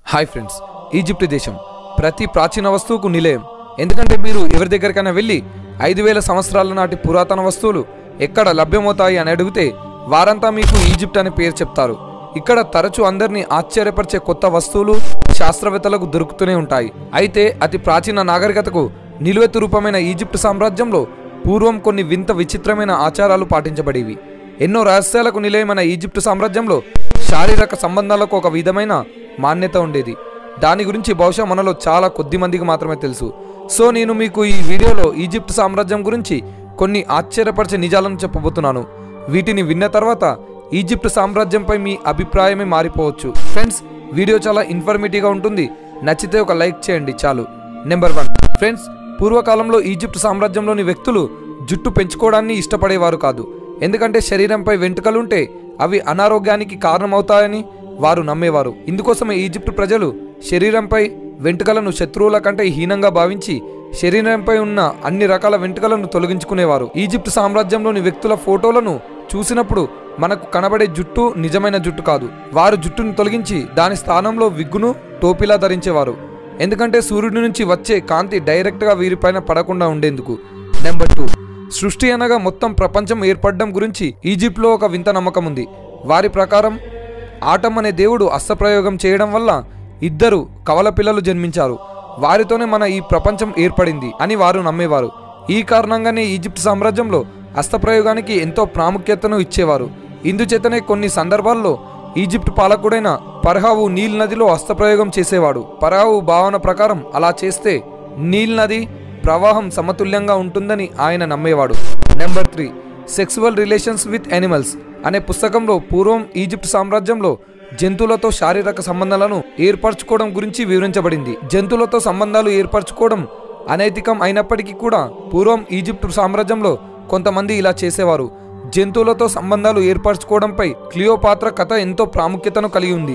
hi friends Egypt దేశం ప్రతి ప్రాచీన వస్తువుకు నిలయం ఎందుకంటే మీరు ఎవరి దగ్గరికైనా వెళ్ళి ఐదు వేల సంవత్సరాల నాటి పురాతన వస్తువులు ఎక్కడ లభ్యమవుతాయి అని అడిగితే వారంతా మీకు ఈజిప్ట్ అనే పేరు చెప్తారు ఇక్కడ తరచూ అందరినీ ఆశ్చర్యపరిచే కొత్త వస్తువులు శాస్త్రవేత్తలకు దొరుకుతూనే ఉంటాయి అయితే అతి ప్రాచీన నాగరికతకు నిలువెత్తు రూపమైన ఈజిప్ట్ సామ్రాజ్యంలో పూర్వం కొన్ని వింత విచిత్రమైన ఆచారాలు పాటించబడేవి ఎన్నో రహస్యాలకు నిలయమైన ఈజిప్ట్ సామ్రాజ్యంలో శారీరక సంబంధాలకు ఒక విధమైన మాన్యత ఉండేది దాని గురించి బహుశా మనలో చాలా కొద్ది మందికి మాత్రమే తెలుసు సో నేను మీకు ఈ వీడియోలో ఈజిప్ట్ సామ్రాజ్యం గురించి కొన్ని ఆశ్చర్యపరిచే నిజాలను చెప్పబోతున్నాను వీటిని విన్న తర్వాత ఈజిప్ట్ సామ్రాజ్యంపై మీ అభిప్రాయమే మారిపోవచ్చు ఫ్రెండ్స్ వీడియో చాలా ఇన్ఫర్మేటివ్గా ఉంటుంది నచ్చితే ఒక లైక్ చేయండి చాలు నెంబర్ వన్ ఫ్రెండ్స్ పూర్వకాలంలో ఈజిప్ట్ సామ్రాజ్యంలోని వ్యక్తులు జుట్టు పెంచుకోవడాన్ని ఇష్టపడేవారు కాదు ఎందుకంటే శరీరంపై వెంట్రుకలుంటే అవి అనారోగ్యానికి కారణమవుతాయని వారు నమ్మేవారు ఇందుకోసమే ఈజిప్ట్ ప్రజలు శరీరంపై వెంట్రుకలను శత్రువుల కంటే హీనంగా భావించి శరీరంపై ఉన్న అన్ని రకాల వెంట్రుకలను తొలగించుకునేవారు ఈజిప్ట్ సామ్రాజ్యంలోని వ్యక్తుల ఫోటోలను చూసినప్పుడు మనకు కనబడే జుట్టు నిజమైన జుట్టు కాదు వారు జుట్టును తొలగించి దాని స్థానంలో విగ్గును టోపీలా ధరించేవారు ఎందుకంటే సూర్యుడి నుంచి వచ్చే కాంతి డైరెక్ట్గా వీరిపైన పడకుండా ఉండేందుకు నెంబర్ టూ సృష్టి అనగా మొత్తం ప్రపంచం ఏర్పడడం గురించి ఈజిప్ట్లో ఒక వింత నమ్మకం ఉంది వారి ప్రకారం ఆటం అనే దేవుడు అస్త్రప్రయోగం చేయడం వల్ల ఇద్దరు కవల పిల్లలు జన్మించారు వారితోనే మన ఈ ప్రపంచం ఏర్పడింది అని వారు నమ్మేవారు ఈ కారణంగానే ఈజిప్ట్ సామ్రాజ్యంలో అస్త్రప్రయోగానికి ఎంతో ప్రాముఖ్యతను ఇచ్చేవారు ఇందుచేతనే కొన్ని సందర్భాల్లో ఈజిప్ట్ పాలకుడైన పర్హావు నీల్ నదిలో అస్త్రప్రయోగం చేసేవాడు పర్హావు భావన ప్రకారం అలా చేస్తే నీల్ నది ప్రవాహం సమతుల్యంగా ఉంటుందని ఆయన నమ్మేవాడు number three sexual relations with animals అనే పుస్తకంలో పూర్వం ఈజిప్ట్ సామ్రాజ్యంలో జంతువులతో శారీరక సంబంధాలను ఏర్పరచుకోవడం గురించి వివరించబడింది జంతువులతో సంబంధాలు ఏర్పరచుకోవడం అనైతికం అయినప్పటికీ కూడా పూర్వం ఈజిప్ట్ సామ్రాజ్యంలో కొంతమంది ఇలా చేసేవారు జంతువులతో సంబంధాలు ఏర్పరచుకోవడంపై క్లియోపాత్ర కథ ఎంతో ప్రాముఖ్యతను కలిగి ఉంది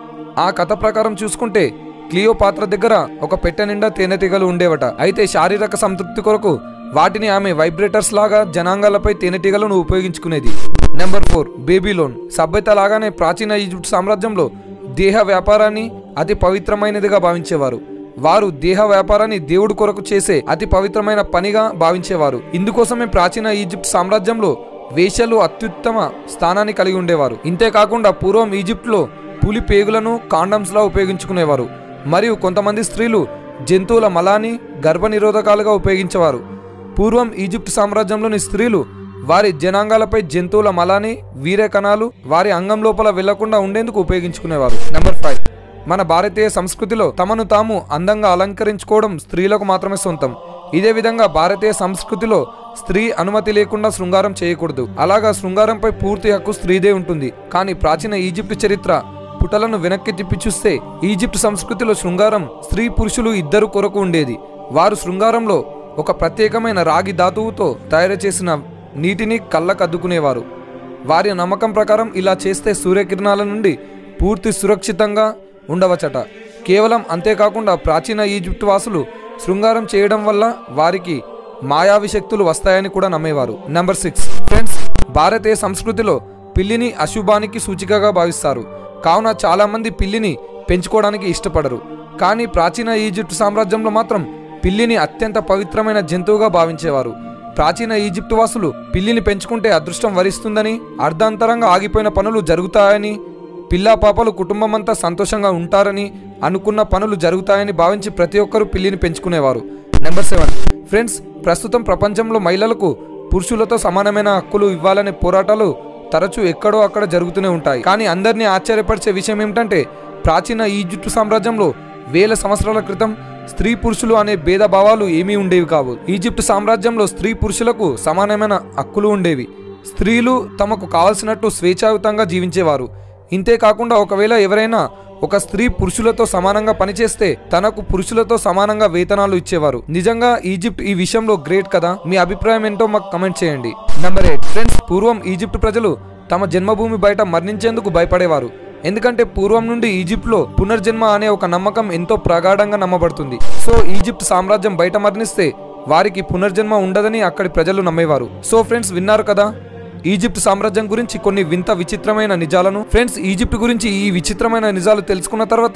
ఆ కథ ప్రకారం చూసుకుంటే క్లియోపాత్ర దగ్గర ఒక పెట్టె నిండా తేనెటీగలు ఉండేవట అయితే శారీరక సంతృప్తి కొరకు వాటిని ఆమె వైబ్రేటర్స్ లాగా జనాంగాలపై తేనెటీగలను ఉపయోగించుకునేది నెంబర్ ఫోర్ బేబీలోన్ సభ్యత లాగానే ప్రాచీన ఈజిప్ట్ సామ్రాజ్యంలో దేహ వ్యాపారాన్ని అతి పవిత్రమైనదిగా భావించేవారు వారు దేహ వ్యాపారాన్ని దేవుడు కొరకు చేసే అతి పవిత్రమైన పనిగా భావించేవారు ఇందుకోసమే ప్రాచీన ఈజిప్ట్ సామ్రాజ్యంలో వేశ్యలు అత్యుత్తమ స్థానాన్ని కలిగి ఉండేవారు ఇంతేకాకుండా పూర్వం ఈజిప్ట్లో పులి పేగులను కాండమ్స్లా ఉపయోగించుకునేవారు మరియు కొంతమంది స్త్రీలు జంతువుల మలాన్ని గర్భనిరోధకాలుగా ఉపయోగించేవారు పూర్వం ఈజిప్ట్ సామ్రాజ్యంలోని స్త్రీలు వారి జనాంగాలపై జంతువుల మలాని వీరే కణాలు వారి అంగం లోపల వెళ్లకుండా ఉండేందుకు ఉపయోగించుకునేవారు నెంబర్ ఫైవ్ మన భారతీయ సంస్కృతిలో తమను తాము అందంగా అలంకరించుకోవడం స్త్రీలకు మాత్రమే సొంతం ఇదే విధంగా భారతీయ సంస్కృతిలో స్త్రీ అనుమతి లేకుండా శృంగారం చేయకూడదు అలాగా శృంగారంపై పూర్తి హక్కు స్త్రీదే ఉంటుంది కానీ ప్రాచీన ఈజిప్ట్ చరిత్ర పుటలను వెనక్కి తిప్పి చూస్తే ఈజిప్ట్ సంస్కృతిలో శృంగారం స్త్రీ పురుషులు ఇద్దరు కొరకు ఉండేది వారు శృంగారంలో ఒక ప్రత్యేకమైన రాగి ధాతువుతో తయారు చేసిన నీటిని కళ్ళకద్దుకునేవారు వారి నమ్మకం ప్రకారం ఇలా చేస్తే సూర్యకిరణాల నుండి పూర్తి సురక్షితంగా ఉండవచ్చట కేవలం అంతేకాకుండా ప్రాచీన ఈజిప్ట్ వాసులు శృంగారం చేయడం వల్ల వారికి మాయావి శక్తులు వస్తాయని కూడా నమ్మేవారు నెంబర్ సిక్స్ ఫ్రెండ్స్ భారతీయ సంస్కృతిలో పిల్లిని అశుభానికి సూచికగా భావిస్తారు కావున చాలామంది పిల్లిని పెంచుకోవడానికి ఇష్టపడరు కానీ ప్రాచీన ఈజిప్ట్ సామ్రాజ్యంలో మాత్రం పిల్లిని అత్యంత పవిత్రమైన జంతువుగా భావించేవారు ప్రాచీన ఈజిప్ట్ వాసులు పిల్లిని పెంచుకుంటే అదృష్టం వరిస్తుందని అర్ధాంతరంగా ఆగిపోయిన పనులు జరుగుతాయని పిల్లా పాపలు కుటుంబమంతా సంతోషంగా ఉంటారని అనుకున్న పనులు జరుగుతాయని భావించి ప్రతి ఒక్కరూ పిల్లిని పెంచుకునేవారు నెంబర్ సెవెన్ ఫ్రెండ్స్ ప్రస్తుతం ప్రపంచంలో మహిళలకు పురుషులతో సమానమైన హక్కులు ఇవ్వాలనే పోరాటాలు తరచూ ఎక్కడో అక్కడ జరుగుతూనే ఉంటాయి కానీ అందరినీ ఆశ్చర్యపరిచే విషయం ఏమిటంటే ప్రాచీన ఈజిప్ట్ సామ్రాజ్యంలో వేల సంవత్సరాల క్రితం స్త్రీ పురుషులు అనే భేదభావాలు ఏమీ ఉండేవి కావు ఈజిప్ట్ సామ్రాజ్యంలో స్త్రీ పురుషులకు సమానమైన హక్కులు ఉండేవి స్త్రీలు తమకు కావలసినట్టు స్వేచ్ఛాయుతంగా జీవించేవారు ఇంతే కాకుండా ఒకవేళ ఎవరైనా ఒక స్త్రీ పురుషులతో సమానంగా పనిచేస్తే తనకు పురుషులతో సమానంగా వేతనాలు ఇచ్చేవారు నిజంగా ఈజిప్ట్ ఈ విషయంలో గ్రేట్ కదా మీ అభిప్రాయం ఏంటో మాకు కమెంట్ చేయండి నెంబర్ ఎయిట్ ఫ్రెండ్స్ పూర్వం ఈజిప్ట్ ప్రజలు తమ జన్మభూమి బయట మరణించేందుకు భయపడేవారు ఎందుకంటే పూర్వం నుండి ఈజిప్ట్లో పునర్జన్మ అనే ఒక నమ్మకం ఎంతో ప్రగాఢంగా నమ్మబడుతుంది సో ఈజిప్ట్ సామ్రాజ్యం బయట మరణిస్తే వారికి పునర్జన్మ ఉండదని అక్కడి ప్రజలు నమ్మేవారు సో ఫ్రెండ్స్ విన్నారు కదా ఈజిప్ట్ సామ్రాజ్యం గురించి కొన్ని వింత విచిత్రమైన నిజాలను ఫ్రెండ్స్ ఈజిప్ట్ గురించి ఈ విచిత్రమైన నిజాలు తెలుసుకున్న తర్వాత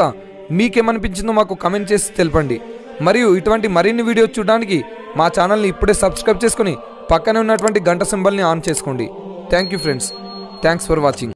మీకేమనిపించిందో మాకు కమెంట్ చేసి తెలపండి మరియు ఇటువంటి మరిన్ని వీడియోస్ చూడడానికి మా ఛానల్ని ఇప్పుడే సబ్స్క్రైబ్ చేసుకొని పక్కనే ఉన్నటువంటి గంట సింబల్ని ఆన్ చేసుకోండి thank you friends thanks for watching